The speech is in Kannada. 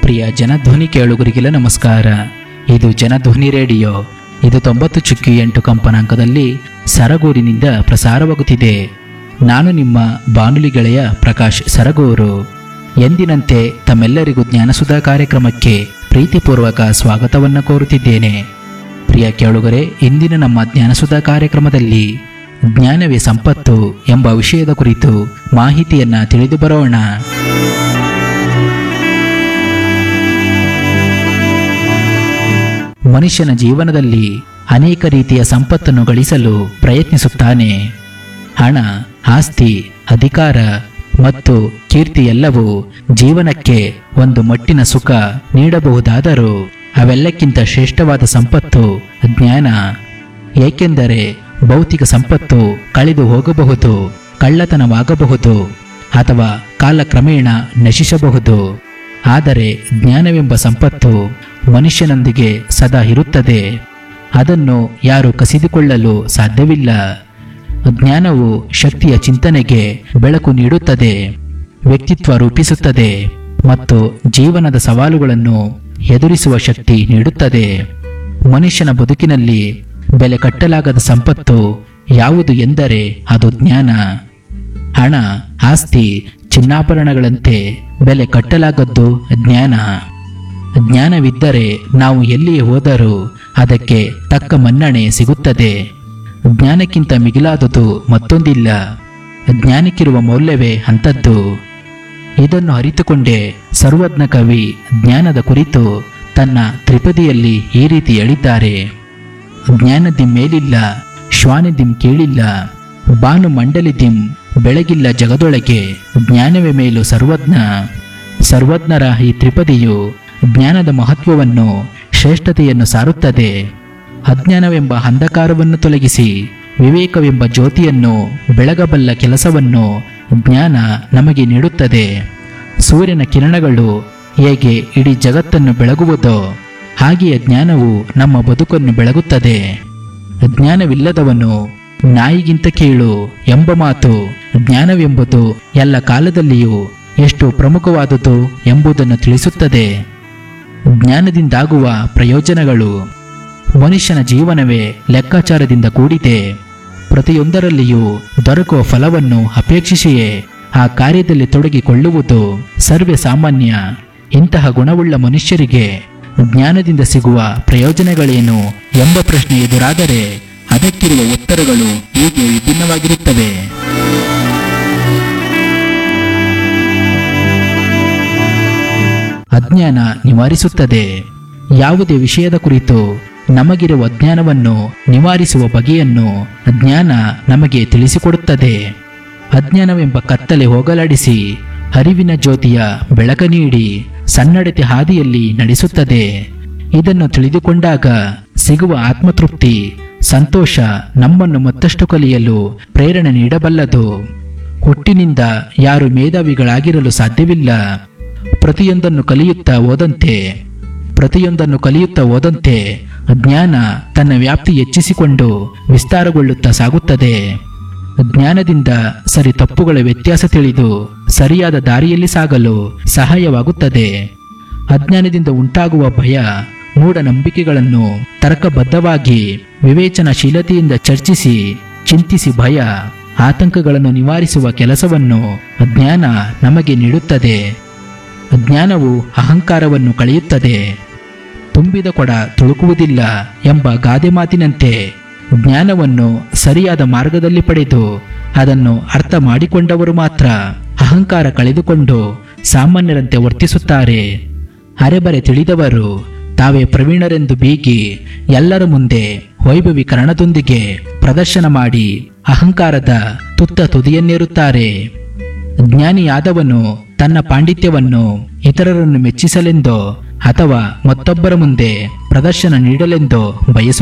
ಪ್ರಿಯ ಜನಧ್ವನಿ ಕೇಳುಗರಿಗೆಲ್ಲ ನಮಸ್ಕಾರ ಇದು ಜನಧ್ವನಿ ರೇಡಿಯೋ ಇದು ತೊಂಬತ್ತು ಚುಕ್ಕಿ ಎಂಟು ಕಂಪನಾಂಕದಲ್ಲಿ ಸರಗೂರಿನಿಂದ ಪ್ರಸಾರವಾಗುತ್ತಿದೆ ನಾನು ನಿಮ್ಮ ಬಾನುಲಿ ಗೆಳೆಯ ಪ್ರಕಾಶ್ ಸರಗೂರು ಎಂದಿನಂತೆ ತಮ್ಮೆಲ್ಲರಿಗೂ ಜ್ಞಾನಸುಧಾ ಕಾರ್ಯಕ್ರಮಕ್ಕೆ ಪ್ರೀತಿಪೂರ್ವಕ ಸ್ವಾಗತವನ್ನು ಕೋರುತ್ತಿದ್ದೇನೆ ಪ್ರಿಯ ಕೇಳುಗರೆ ಇಂದಿನ ನಮ್ಮ ಜ್ಞಾನಸುಧಾ ಕಾರ್ಯಕ್ರಮದಲ್ಲಿ ಜ್ಞಾನವೇ ಸಂಪತ್ತು ಎಂಬ ವಿಷಯದ ಕುರಿತು ಮಾಹಿತಿಯನ್ನ ತಿಳಿದು ಬರೋಣ ಮನುಷ್ಯನ ಜೀವನದಲ್ಲಿ ಅನೇಕ ರೀತಿಯ ಸಂಪತ್ತನ್ನು ಗಳಿಸಲು ಪ್ರಯತ್ನಿಸುತ್ತಾನೆ ಹಣ ಆಸ್ತಿ ಅಧಿಕಾರ ಮತ್ತು ಕೀರ್ತಿ ಎಲ್ಲವೂ ಜೀವನಕ್ಕೆ ಒಂದು ಮಟ್ಟಿನ ಸುಖ ನೀಡಬಹುದಾದರೂ ಅವೆಲ್ಲಕ್ಕಿಂತ ಶ್ರೇಷ್ಠವಾದ ಸಂಪತ್ತು ಜ್ಞಾನ ಏಕೆಂದರೆ ಭೌತಿಕ ಸಂಪತ್ತು ಕಳೆದು ಹೋಗಬಹುದು ಕಳ್ಳತನವಾಗಬಹುದು ಅಥವಾ ಕಾಲಕ್ರಮೇಣ ನಶಿಸಬಹುದು ಆದರೆ ಜ್ಞಾನವೆಂಬ ಸಂಪತ್ತು ಮನುಷ್ಯನೊಂದಿಗೆ ಸದಾ ಇರುತ್ತದೆ ಅದನ್ನು ಯಾರು ಕಸಿದುಕೊಳ್ಳಲು ಸಾಧ್ಯವಿಲ್ಲ ಜ್ಞಾನವು ಶಕ್ತಿಯ ಚಿಂತನೆಗೆ ಬೆಳಕು ನೀಡುತ್ತದೆ ವ್ಯಕ್ತಿತ್ವ ರೂಪಿಸುತ್ತದೆ ಮತ್ತು ಜೀವನದ ಸವಾಲುಗಳನ್ನು ಎದುರಿಸುವ ಶಕ್ತಿ ನೀಡುತ್ತದೆ ಮನುಷ್ಯನ ಬದುಕಿನಲ್ಲಿ ಬೆಲೆ ಕಟ್ಟಲಾಗದ ಸಂಪತ್ತು ಯಾವುದು ಎಂದರೆ ಅದು ಜ್ಞಾನ ಹಣ ಆಸ್ತಿ ಚಿನ್ನಾಭರಣಗಳಂತೆ ಬೆಲೆ ಕಟ್ಟಲಾಗದ್ದು ಜ್ಞಾನ ಜ್ಞಾನವಿದ್ದರೆ ನಾವು ಎಲ್ಲಿಯೇ ಹೋದರೂ ಅದಕ್ಕೆ ತಕ್ಕ ಮನ್ನಣೆ ಸಿಗುತ್ತದೆ ಜ್ಞಾನಕ್ಕಿಂತ ಮಿಗಿಲಾದುದು ಮತ್ತೊಂದಿಲ್ಲ ಜ್ಞಾನಕ್ಕಿರುವ ಮೌಲ್ಯವೇ ಅಂಥದ್ದು ಇದನ್ನು ಅರಿತುಕೊಂಡೇ ಸರ್ವಜ್ಞ ಕವಿ ಜ್ಞಾನದ ಕುರಿತು ತನ್ನ ತ್ರಿಪದಿಯಲ್ಲಿ ಈ ರೀತಿ ಹೇಳಿದ್ದಾರೆ ಜ್ಞಾನದಿಂ ಮೇಲಿಲ್ಲ ಶ್ವಾನದಿಂ ಕೇಳಿಲ್ಲ ಬಾನು ಮಂಡಲಿದಿಂ ಬೆಳಗಿಲ್ಲ ಜಗದೊಳಗೆ ಜ್ಞಾನವೇ ಮೇಲು ಸರ್ವಜ್ಞ ಸರ್ವಜ್ಞರ ಈ ತ್ರಿಪದಿಯು ಜ್ಞಾನದ ಮಹತ್ವವನ್ನು ಶ್ರೇಷ್ಠತೆಯನ್ನು ಸಾರುತ್ತದೆ ಅಜ್ಞಾನವೆಂಬ ಅಂಧಕಾರವನ್ನು ತೊಲಗಿಸಿ ವಿವೇಕವೆಂಬ ಜ್ಯೋತಿಯನ್ನು ಬೆಳಗಬಲ್ಲ ಕೆಲಸವನ್ನು ಜ್ಞಾನ ನಮಗೆ ನೀಡುತ್ತದೆ ಸೂರ್ಯನ ಕಿರಣಗಳು ಹೇಗೆ ಇಡೀ ಜಗತ್ತನ್ನು ಬೆಳಗುವುದೋ ಹಾಗೆಯೇ ಜ್ಞಾನವು ನಮ್ಮ ಬದುಕನ್ನು ಬೆಳಗುತ್ತದೆ ಜ್ಞಾನವಿಲ್ಲದವನು ನಾಯಿಗಿಂತ ಕೀಳು ಎಂಬ ಮಾತು ಜ್ಞಾನವೆಂಬುದು ಎಲ್ಲ ಕಾಲದಲ್ಲಿಯೂ ಎಷ್ಟು ಪ್ರಮುಖವಾದುದು ಎಂಬುದನ್ನು ತಿಳಿಸುತ್ತದೆ ಜ್ಞಾನದಿಂದಾಗುವ ಪ್ರಯೋಜನಗಳು ಮನುಷ್ಯನ ಜೀವನವೇ ಲೆಕ್ಕಾಚಾರದಿಂದ ಕೂಡಿದೆ ಪ್ರತಿಯೊಂದರಲ್ಲಿಯೂ ದೊರಕುವ ಫಲವನ್ನು ಅಪೇಕ್ಷಿಸಿಯೇ ಆ ಕಾರ್ಯದಲ್ಲಿ ತೊಡಗಿಕೊಳ್ಳುವುದು ಸರ್ವೇ ಸಾಮಾನ್ಯ ಇಂತಹ ಗುಣವುಳ್ಳ ಮನುಷ್ಯರಿಗೆ ಜ್ಞಾನದಿಂದ ಸಿಗುವ ಪ್ರಯೋಜನಗಳೇನು ಎಂಬ ಪ್ರಶ್ನೆ ಎದುರಾದರೆ ಅದಕ್ಕಿರುವ ಉತ್ತರಗಳು ಹೀಗೆ ವಿಭಿನ್ನವಾಗಿರುತ್ತವೆ ಅಜ್ಞಾನ ನಿವಾರಿಸುತ್ತದೆ ಯಾವುದೇ ವಿಷಯದ ಕುರಿತು ನಮಗಿರುವ ಅಜ್ಞಾನವನ್ನು ನಿವಾರಿಸುವ ಬಗೆಯನ್ನು ಜ್ಞಾನ ನಮಗೆ ತಿಳಿಸಿಕೊಡುತ್ತದೆ ಅಜ್ಞಾನವೆಂಬ ಕತ್ತಲೆ ಹೋಗಲಾಡಿಸಿ ಅರಿವಿನ ಜ್ಯೋತಿಯ ಬೆಳಕ ನೀಡಿ ಸನ್ನಡತೆ ಹಾದಿಯಲ್ಲಿ ನಡೆಸುತ್ತದೆ ಇದನ್ನು ತಿಳಿದುಕೊಂಡಾಗ ಸಿಗುವ ಆತ್ಮತೃಪ್ತಿ ಸಂತೋಷ ನಮ್ಮನ್ನು ಮತ್ತಷ್ಟು ಕಲಿಯಲು ಪ್ರೇರಣೆ ನೀಡಬಲ್ಲದು ಹುಟ್ಟಿನಿಂದ ಯಾರು ಮೇಧಾವಿಗಳಾಗಿರಲು ಸಾಧ್ಯವಿಲ್ಲ ಪ್ರತಿಯೊಂದನ್ನು ಕಲಿಯುತ್ತಾ ಹೋದಂತೆ ಪ್ರತಿಯೊಂದನ್ನು ಕಲಿಯುತ್ತಾ ಹೋದಂತೆ ಜ್ಞಾನ ತನ್ನ ವ್ಯಾಪ್ತಿ ಹೆಚ್ಚಿಸಿಕೊಂಡು ವಿಸ್ತಾರಗೊಳ್ಳುತ್ತಾ ಸಾಗುತ್ತದೆ ಜ್ಞಾನದಿಂದ ಸರಿ ತಪ್ಪುಗಳ ವ್ಯತ್ಯಾಸ ತಿಳಿದು ಸರಿಯಾದ ದಾರಿಯಲ್ಲಿ ಸಾಗಲು ಸಹಾಯವಾಗುತ್ತದೆ ಅಜ್ಞಾನದಿಂದ ಉಂಟಾಗುವ ಭಯ ಮೂಢನಂಬಿಕೆಗಳನ್ನು ತರ್ಕಬದ್ಧವಾಗಿ ವಿವೇಚನಾಶೀಲತೆಯಿಂದ ಚರ್ಚಿಸಿ ಚಿಂತಿಸಿ ಭಯ ಆತಂಕಗಳನ್ನು ನಿವಾರಿಸುವ ಕೆಲಸವನ್ನು ಜ್ಞಾನ ನಮಗೆ ನೀಡುತ್ತದೆ ಜ್ಞಾನವು ಅಹಂಕಾರವನ್ನು ಕಳೆಯುತ್ತದೆ ತುಂಬಿದ ಕೊಡ ತುಳುಕುವುದಿಲ್ಲ ಎಂಬ ಗಾದೆ ಮಾತಿನಂತೆ ಜ್ಞಾನವನ್ನು ಸರಿಯಾದ ಮಾರ್ಗದಲ್ಲಿ ಪಡೆದು ಅದನ್ನು ಅರ್ಥ ಮಾಡಿಕೊಂಡವರು ಮಾತ್ರ ಅಹಂಕಾರ ಕಳೆದುಕೊಂಡು ಸಾಮಾನ್ಯರಂತೆ ವರ್ತಿಸುತ್ತಾರೆ ಅರೆಬರೆ ತಿಳಿದವರು ತಾವೇ ಪ್ರವೀಣರೆಂದು ಬೀಗಿ ಎಲ್ಲರ ಮುಂದೆ ವೈಭವೀಕರಣದೊಂದಿಗೆ ಪ್ರದರ್ಶನ ಮಾಡಿ ಅಹಂಕಾರದ ತುತ್ತ ತುದಿಯನ್ನೇರುತ್ತಾರೆ ಜ್ಞಾನಿಯಾದವನು ತನ್ನ ಪಾಂಡಿತ್ಯವನ್ನು ಇತರರನ್ನು ಮೆಚ್ಚಿಸಲೆಂದೋ ಅಥವಾ ಮತ್ತೊಬ್ಬರ ಮುಂದೆ ಪ್ರದರ್ಶನ ನೀಡಲೆಂದೋ ಬಯಸು